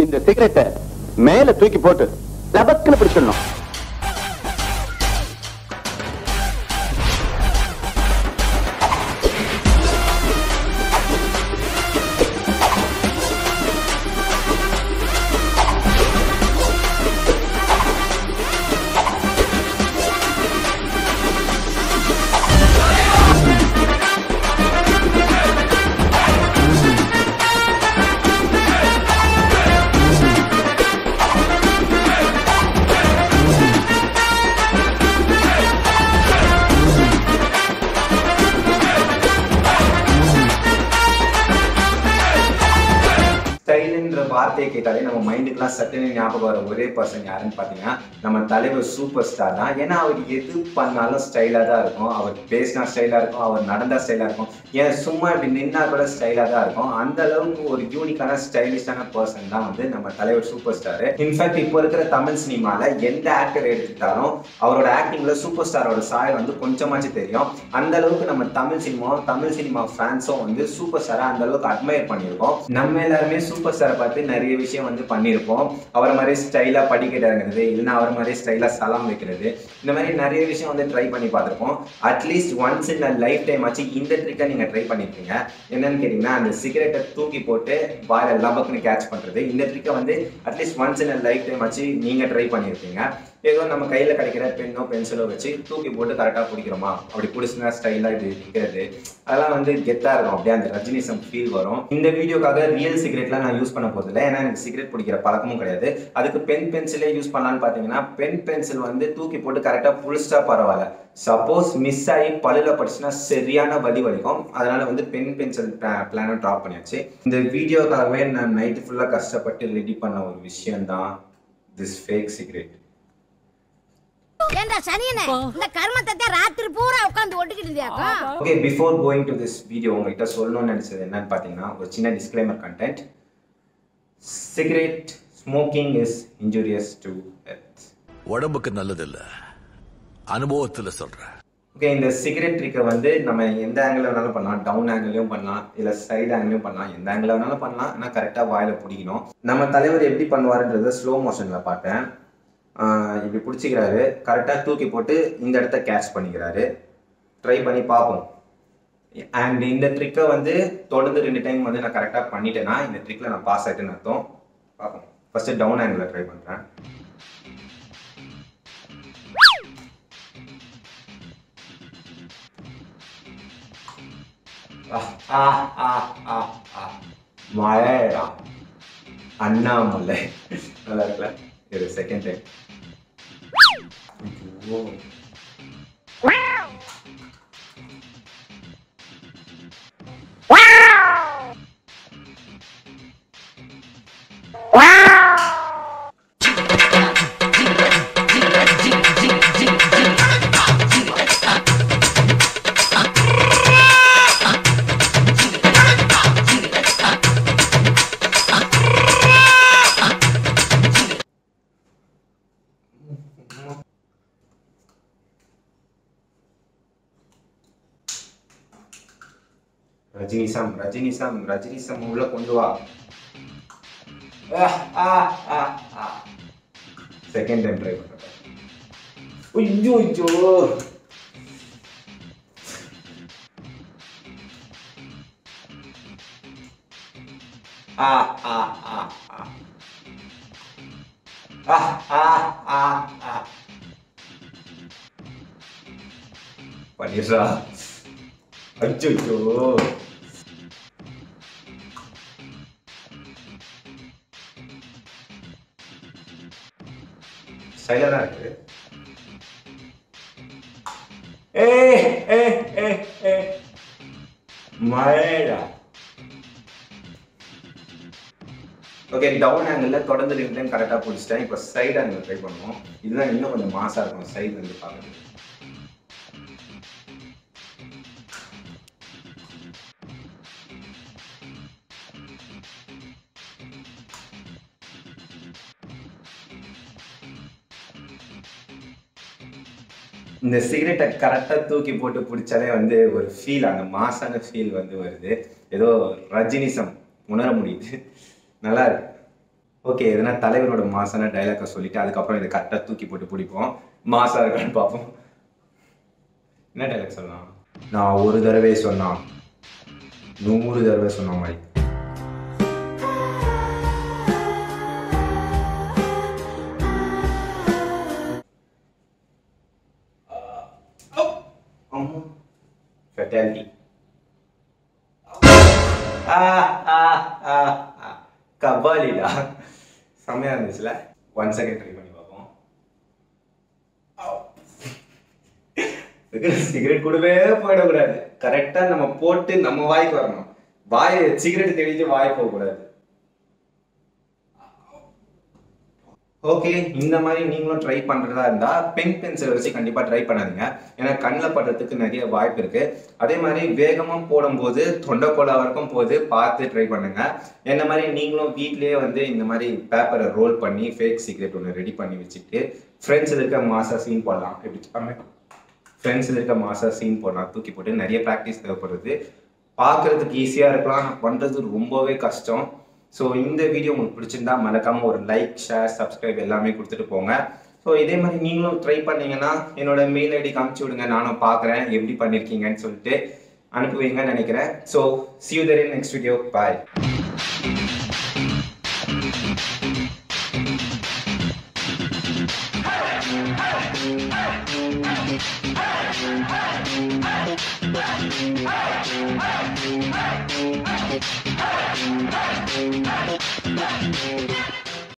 இந்த சிகரெட்டை மேல தூக்கி போட்டு லபக்குன்னு பிடிச்சிடணும் ஸ்டைலுன்ற வார்த்தையை கேட்டாலே நம்ம மைண்டுக்குலாம் சட்டுன்னு ஞாபகம் வர ஒரே பர்சன் யாருன்னு பார்த்தீங்கன்னா நம்ம தலைவர் சூப்பர் ஸ்டார் தான் ஏன்னா அவர் எது பண்ணாலும் ஸ்டைலாக தான் இருக்கும் அவர் பேசினா ஸ்டைலாக இருக்கும் அவர் நடந்தா ஸ்டைலாக இருக்கும் ஏன் சும்மா இப்படி நின்னா கூட ஸ்டைலாக தான் இருக்கும் அந்த அளவுக்கு ஒரு யூனிக்கான ஸ்டைலிஷான பர்சன் தான் வந்து நம்ம தலைவர் சூப்பர் ஸ்டார் இன்ஃபேக்ட் இப்போ இருக்கிற தமிழ் சினிமால எந்த ஆக்டர் எடுத்துக்கிட்டாலும் அவரோட ஆக்டிங்ல சூப்பர் ஸ்டாரோட சாயல் வந்து கொஞ்சமாச்சும் தெரியும் அந்த அளவுக்கு நம்ம தமிழ் சினிமாவும் தமிழ் சினிமா ஃபேன்ஸும் வந்து சூப்பர் ஸ்டாரை அந்த அளவுக்கு அட்மையர் பண்ணியிருக்கோம் நம்ம எல்லாருமே சூப்பர் ஸ்டாரை பார்த்து நிறைய விஷயம் வந்து பண்ணியிருப்போம் அவரை மாதிரி ஸ்டைலா படிக்கட்டு இறங்குறது இல்லைன்னா அவர் மாதிரி ஸ்டைலா சலாம் வைக்கிறது இந்த மாதிரி நிறைய விஷயம் வந்து ட்ரை பண்ணி பார்த்துருப்போம் at least once in lifetime ஆச்சு இந்த ட்ரிக்கை நீங்க ட்ரை பண்ணிருப்பீங்க என்னன்னு கேட்டீங்கன்னா அந்த சிகரெட்டை தூக்கி போட்டு வாயில லபக்குன்னு கேட்ச் பண்றது இந்த ட்ரிக்கை வந்து at least once in lifetime ஆச்சு நீங்க ட்ரை பண்ணியிருப்பீங்க ஏதோ நம்ம கையில கிடைக்கிற பென்னோ பென்சிலோ வச்சு தூக்கி போட்டு கரெக்டா பிடிக்கிறோமா அப்படி பிடிச்சினா ஸ்டைலா இது நிற்கிறது அதெல்லாம் வந்து கெத்தா இருக்கும் அப்படியே அந்த ரஜினிசம் ஃபீல் வரும் இந்த வீடியோக்காக ரியல் சிகரெட்லாம் நான் யூஸ் பண்ண போதில்லை ஏன்னா எனக்கு சிகரெட் பிடிக்கிற பழக்கமும் கிடையாது அதுக்கு பென் பென்சிலே யூஸ் பண்ணலான்னு பார்த்தீங்கன்னா பென் பென்சில் வந்து தூக்கி போட்டு கரெக்டாக புளிச்சிட்டா பரவாயில்ல சப்போஸ் மிஸ் ஆகி பல்லுல படிச்சுன்னா சரியான வலி வலிக்கும் அதனால வந்து பென் பென்சில் பிளானை ட்ராப் பண்ணியாச்சு இந்த வீடியோக்காகவே நான் நைட்டு ஃபுல்லாக கஷ்டப்பட்டு ரெடி பண்ண ஒரு விஷயம் தான் திஸ் ஃபேக் சிகரெட் ஏண்டா சனியனே இந்த கர்மத்தை ராத்திரி பூரா உட்காந்து ஒட்டிக்கிட்டு இருந்தியாக்கா okay before going to this video உங்ககிட்ட சொல்லணும்னு நினைச்சது என்னன்னு பார்த்தீங்கன்னா ஒரு சின்ன disclaimer content cigarette smoking is injurious to health உடம்புக்கு நல்லதில்ல அனுபவத்துல சொல்றேன் ஓகே இந்த சிகரெட் ட்ரிக்கை வந்து நம்ம எந்த ஆங்கிள் வேணாலும் பண்ணலாம் டவுன் ஆங்கிளையும் பண்ணலாம் இல்லை சைடு ஆங்கிளையும் பண்ணலாம் எந்த ஆங்கிள் வேணாலும் பண்ணலாம் ஆனால் கரெக்டாக வாயில பிடிக்கணும் நம்ம தலைவர் எப்படி பண்ணுவாருன்றத ஸ்லோ மோஷனில் பார்த்தேன் ஆஹ் இப்படி பிடிச்சிக்கிறாரு கரெக்டாக தூக்கி போட்டு இந்த இடத்த கேட்ச் பண்ணிக்கிறாரு ட்ரை பண்ணி பார்ப்போம் அண்ட் இந்த ட்ரிக்கை வந்து தொடர்ந்து ரெண்டு டைம் வந்து நான் கரெக்டாக பண்ணிட்டேன்னா இந்த ட்ரிக்கில் நான் பாஸ் ஆகிட்டேன்னு அர்த்தம் பார்ப்போம் ஃபர்ஸ்ட் டவுன் ஆங்கிளில் ட்ரை பண்ணுறேன் மழைடா அண்ணாமலை நல்லா இருக்குல்ல இது செகண்ட் டைம் ரஜினிசம் ரஜினிசம் ரஜினிசம் உள்ள கொண்டு வா செகண்ட் டைம் ட்ரை பண்ணுறேன் ஐயோ ஐயோ ஆ ஆ ஆ ஆ ஆ ஆ ஆ ஆ பண்ணிடுறா அச்சோ ஸ்டைலாக தான் இருக்கு ஏ ஏ ஏ ஏ மழைடா ஓகே டவுன் ஆங்கிளில் தொடர்ந்து ரெண்டு டைம் கரெக்டாக பிடிச்சிட்டேன் இப்போ சைடு ஆங்கிள் ட்ரை பண்ணுவோம் இதுதான் இன்னும் கொஞ்சம் மாசாக இருக்கும் சைடு வந்து பார்க்குறது இந்த சிகரெட்டை கரெக்டாக தூக்கி போட்டு பிடிச்சாலே வந்து ஒரு ஃபீல் அந்த மாசான ஃபீல் வந்து வருது ஏதோ ரஜினிசம் உணர முடியுது நல்லா இருக்கு ஓகே எதனா தலைவரோட மாசான டைலாக்கை சொல்லிட்டு அதுக்கப்புறம் இதை கரெக்டாக தூக்கி போட்டு பிடிப்போம் மாசா இருக்கான்னு பார்ப்போம் என்ன டைலாக் சொல்லலாம் நான் ஒரு தடவை சொன்னான் நூறு தடவை சொன்ன மாதிரி ஃபெட்டாலிட்டி கபாலிடா செம்மையா இருந்துச்சுல ஒன் செகண்ட் ட்ரை பண்ணி பார்ப்போம் சிகரெட் கூடவே போயிடக்கூடாது கரெக்டா நம்ம போட்டு நம்ம வாய்க்கு வரணும் வாய் சிகரெட் தெளிச்சு வாய் போகக்கூடாது ஓகே இந்த மாதிரி நீங்களும் ட்ரை பண்றதா இருந்தா பென் பென்சில் வச்சு கண்டிப்பா ட்ரை பண்ணாதீங்க ஏன்னா கண்ணில் படுறதுக்கு நிறைய வாய்ப்பு இருக்கு அதே மாதிரி வேகமா போடும்போது தொண்டைக்கோலா வரைக்கும் போது பார்த்து ட்ரை பண்ணுங்க என்ன மாதிரி நீங்களும் வீட்லயே வந்து இந்த மாதிரி பேப்பரை ரோல் பண்ணி ஃபேக் சீக்ரெட் ஒன்று ரெடி பண்ணி வச்சுட்டு ஃப்ரெண்ட்ஸ் இருக்க மாசா சீன் போடலாம் எப்படி ஃப்ரெண்ட்ஸ் இருக்க மாசா சீன் போடலாம் தூக்கி போட்டு நிறைய ப்ராக்டிஸ் தேவைப்படுது பார்க்கறதுக்கு ஈஸியாக இருக்கலாம் ஆனா பண்றது ரொம்பவே கஷ்டம் ஸோ இந்த வீடியோ உங்களுக்கு பிடிச்சிருந்தா மறக்காம ஒரு லைக் ஷேர் சப்ஸ்கிரைப் எல்லாமே கொடுத்துட்டு போங்க ஸோ இதே மாதிரி நீங்களும் ட்ரை பண்ணீங்கன்னா என்னோட மெயில் ஐடி காமிச்சு விடுங்க நானும் பார்க்குறேன் எப்படி பண்ணியிருக்கீங்கன்னு சொல்லிட்டு அனுப்புவீங்கன்னு நினைக்கிறேன் so see you there in next video bye Thank you.